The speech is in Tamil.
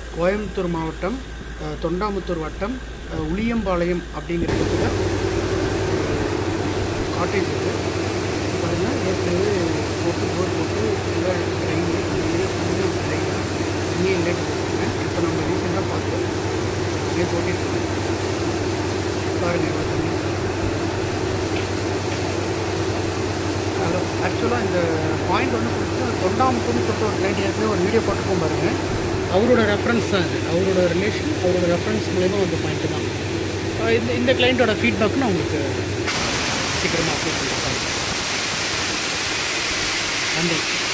கோயம்புத்தூர் மாவட்டம் அஹ், தொண்டாமுத்தூர் வட்டம் அஹ், உளியம்பாளையம் அப்படிங்கிற இடத்துல காட்டேஜ் இது பாருங்கள் ஏற்கனவே போட்டு போர் போட்டு ஃபுல்லாக ட்ரெயின் ட்ரெயின் இங்கே லேட் போட்டுருக்கேன் இப்போ நம்ம ரீசெண்டாக பார்த்து அப்படியே போட்டிருக்கோம் பாருங்கள் எவ்வளோ தண்ணி ஆக்சுவலாக இந்த பாயிண்ட் வந்து பார்த்தீங்கன்னா தொண்டாமுத்தூர்னு சொல்லிட்டு ஒரு கிளைண்ட் ஏற்கனவே ஒரு வீடியோ போட்டுருக்கோம் பாருங்கள் அவரோட ரெஃபரன்ஸ் தான் இது அவரோட ரிலேஷன் அவரோட ரெஃபரன்ஸ் மூலயமா வந்த பாயிண்ட்டு தான் அஹ் இந்த இந்த கிளைண்ட்டோட ஃபீட்பேக் நான் உங்களுக்கு சீக்கிரமாக அப்டேட் பண்ணிருக்கேன் நன்றி